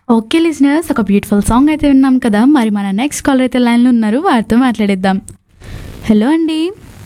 Okay listeners ఒక beautiful song అయితే విన్నాం కదా మరి మన నెక్స్ట్ కాలర్ అయితే లైన్లో ఉన్నారు వారితో మాట్లాడేద్దాం హలో అండి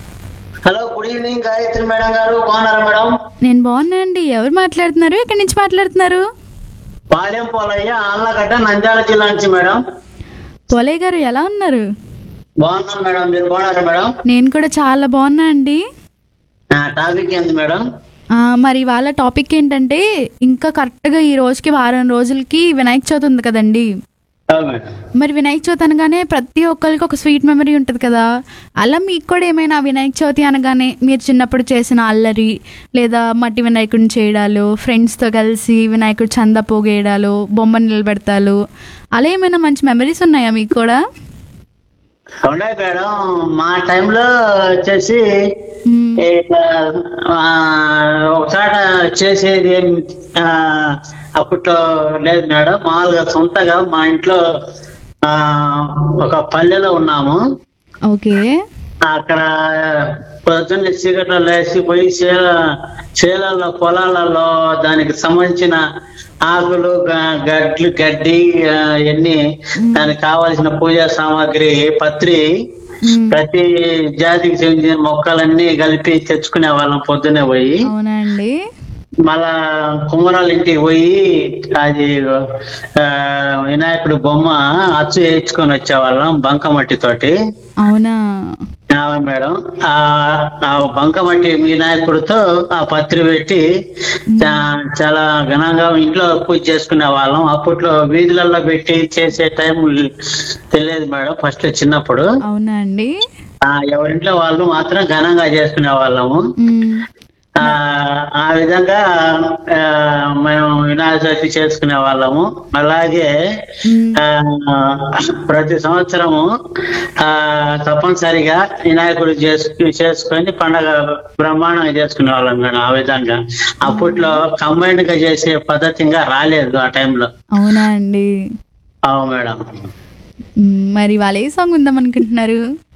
hello good evening Gayathri madam గారు బాగున్నారా మేడం నేను బాగున్నానండి ఎవరు మాట్లాడుతున్నారు ఎక్కడి నుంచి మాట్లాడుతున్నారు పాలెం పోలయ్య ఆళ్ళగడ్డ నంద్యాల జిల్లా నుంచి మేడం పోలయ్య గారు ఎలా ఉన్నారు బాగున్నాం మేడం మీరు బాగున్నారా మేడం నేను కూడా చాలా బాగున్నా అండి ఆ, టాపిక్ ఏంది మేడం ఆ, మరి వాళ్ళ టాపిక్ ఏంటంటే ఇంకా కరెక్ట్గా ఈ రోజుకి వారం రోజులకి వినాయక చవితి ఉంది కదండి అవును మేడం మరి వినాయక చవితి అనగానే ప్రతి ఒక్కరికి ఒక స్వీట్ మెమరీ ఉంటుంది కదా అలా మీకు కూడా ఏమైనా వినాయక చవితి అనగానే మీరు చిన్నప్పుడు చేసిన అల్లరి లేదా మట్టి వినాయకుడిని చేయడాలు ఫ్రెండ్స్తో కలిసి వినాయకుడు చంద పోగేయడాలు బొమ్మ నిలబెడతాలు అలా ఏమైనా మంచి మెమరీస్ ఉన్నాయా మీకు కూడా ఉన్నాయి మేడం మా టైంలో వచ్చేసి మ్మ్. ఇట్లా, ఆ, ఒకసారి చేసేది ఏం ఆ, అప్పట్లో లేదు మేడం మామూలుగా సొంతగా మా ఇంట్లో ఆ ఒక పల్లెలో ఉన్నాము ఓకే అక్కడ పొద్దున్న చీకట్లో లేచి పోయి చేల చేలల్లో పొలాలలో దానికి సంబంధించిన ఆకులు గ- గడ్లు గడ్డి ఆ, ఇవన్నీ దానికి కావాల్సిన పూజా సామాగ్రి పత్రి మ్మ్. ప్రతి జాతికి చెందిన మొక్కలన్నీ కలిపి తెచ్చుకునే వాళ్ళం పొద్దునే పోయి అవునా అండి మళ్ళా కుమ్మరాల ఇంటికి పోయి అది ఆ, వినాయకుడు బొమ్మ అచ్చు వేయించుకొని వచ్చేవాళ్ళం బంకమట్టి తోటి అవునా అవును మేడం ఆ ఆ బంకమట్టి వినాయకుడితో ఆ పత్రి పెట్టి చా- చాలా ఘనంగా ఇంట్లో పూజ చేసుకునే వాళ్ళం అప్పట్లో వీధులలో పెట్టి చేసే టైం తెలియదు మేడం ఫస్ట్ చిన్నప్పుడు అవునా అండి ఆ ఎవరింట్లో వాళ్ళు మాత్రం ఘనంగా చేసుకునే వాళ్ళము మ్మ్. ఆ ఆ విధంగా ఆ, మేము వినాయక చవితి చేసుకునే వాళ్ళము అలాగే మ్మ్. ఆ, ప్రతి సంవత్సరము ఆ తప్పనిసరిగా వినాయకుడు చేసుకు చేసుకొని పండగ బ్రహ్మాండంగా చేసుకునే వాళ్ళం మేడం ఆ విధంగా అప్పట్లో కంబైన్డ్ గా చేసే పద్ధతి ఇంకా రాలేదు ఆ టైంలో అవునా అండి అవు మేడం మ్మ్. మరి వాళ్ళు ఏ సాంగ్ ఉందాం అనుకుంటున్నారు